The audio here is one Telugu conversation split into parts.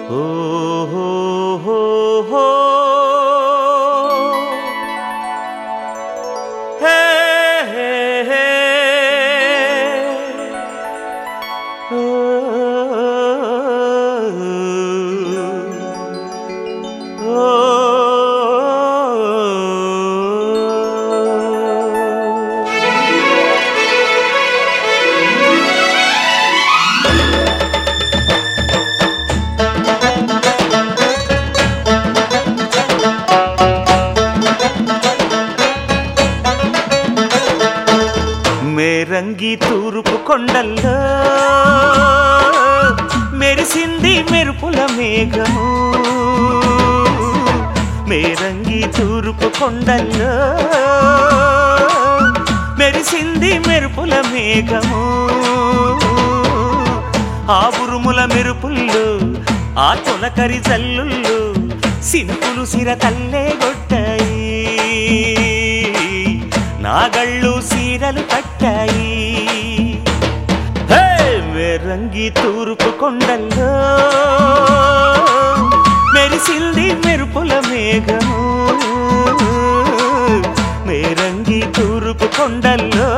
ఓ హో హో హో. హే హే హే. ఓ. ఓ. మేరంగి తూర్పు కొండల్లో మెరిసింది మెరుపుల మేఘము మేరంగి తూర్పు కొండల్లో మెరిసింది మెరుపుల మేఘము ఆ ఉరుముల మెరుపుల్లో ఆ తొలకరి జల్లుల్లో సినుకులు సిర తల్లే గొట్టాయి నాగళ్ళు సీరలు కట్టాయి హే! మెరంగి తూర్పు కొండల్లో మెరిసింది మెరుపుల మేఘము మేరంగి తూర్పు కొండల్లో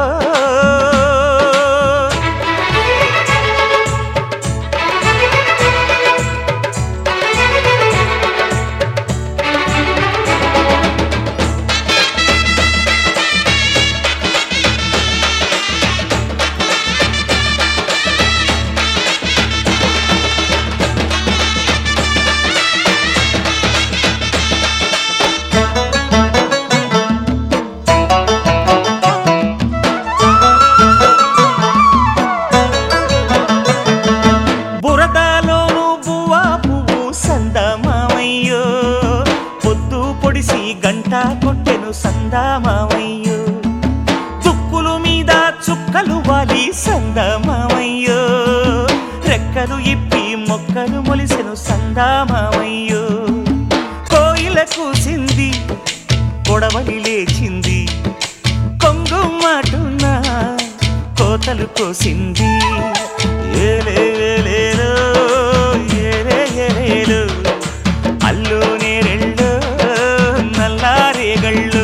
బురదలోను బువ్వా పువ్వు సందమామయ్యో పొద్దు పొడిసి గంట కొట్టెను సందమామయ్యో తుక్కులు మీద చుక్కలు వాలి సందమామయ్యో రెక్కలు ఇప్పి మొక్కలు మొలిసెను సందమామయ్యో కోయిల కూసింది కొడవలి లేచింది కొంగు మాటున కోతలు కోసింది ఏలే ఏలేలో, ఏలే ఏలేలో, అల్లో నేరెళ్ళు నల్లారేగళ్ళు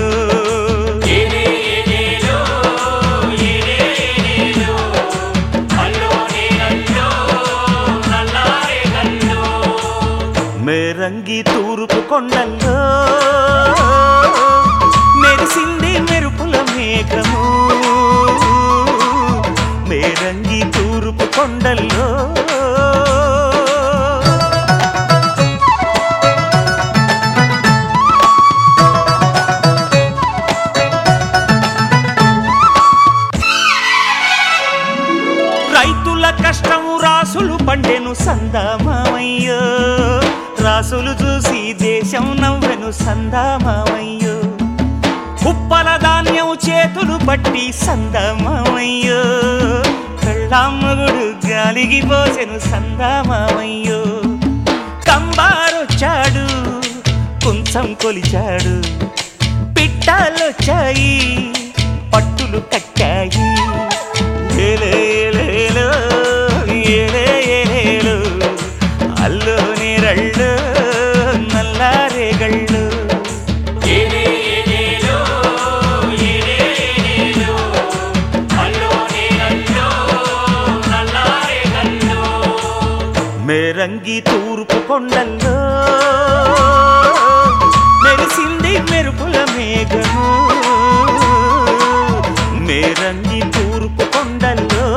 మేరంగి తూర్పు కొండల్లో మెరిసింది మెరుపుల మేఘము మేరంగి తూర్పు కొండల్లో రైతుల కష్టము రాసులు పండెను సందామామయ్యో రాసులు చూసి దేశం నవ్వెను సందామామయ్యో ఉప్పల ధాన్యం చేతులు పట్టి సందామామయ్యో కళ్ళమ్మగుడు గాలికి పోసెను సందామామయ్యో కంబారొచ్చాడు కుంచం కొలిచాడు పిట్టాలొచ్చాయి పట్టులు కట్టాయి ఏలే ఏలేలో, ఏలే ఏలేలో, అల్లో నీరళ్ళు నల్లారేగళ్ళు మేరంగి తూర్పు కొండల్లో మెరిసింది మెరుపుల మేఘము మేరంగి తూర్పు కొండల్లో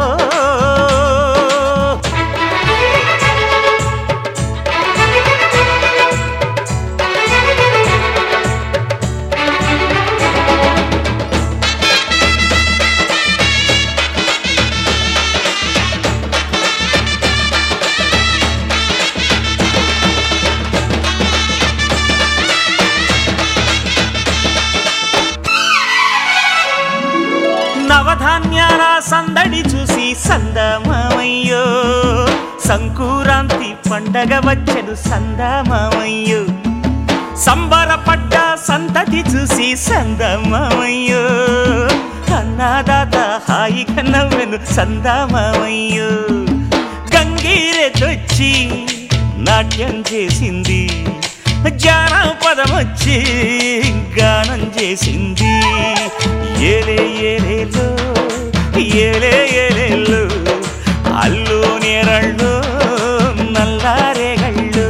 నవధాన్యాల సందడి చూసి సందమామయ్యో సంకురాంతి పండగ వచ్చెను సందమామయ్యో సంబరపడ్డ సంతతి చూసి సందమామయ్యో అన్నాదాత హాయిగా నవ్వెను సందమామయ్యో గంగీరెతొచ్చి నాట్యం చేసింది జానపదమొచ్చి గానం చేసింది ఏలే ఏలేలో ఏలే ఏలేలో అల్లు నేరళ్ళు నల్లారేగళ్ళు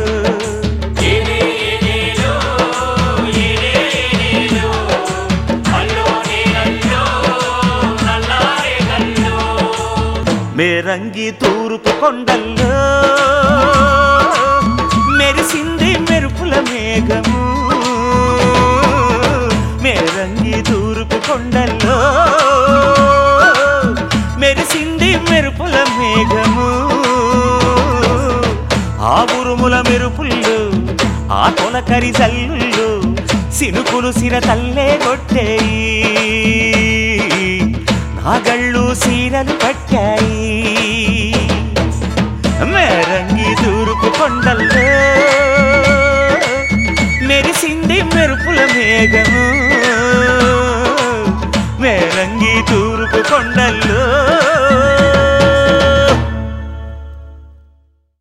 మేరంగి తూర్పు కొండల్లో మెరిసింది మెరుపుల మేఘము మేరంగి తూర్పు కొండల్లో మెరిసింది మెరుపుల మేఘము ఆ ఉరుముల మెరుపుల్లో ఆ తొలకరి జల్లుల్లో సినుకులు సిర తల్లే కొట్టేయి నాగళ్ళు సీరలు కట్టాయి మేరంగి తూర్పు కొండల్లో మెరిసింది మెరుపుల మేఘము మేరంగి తూర్పు కొండ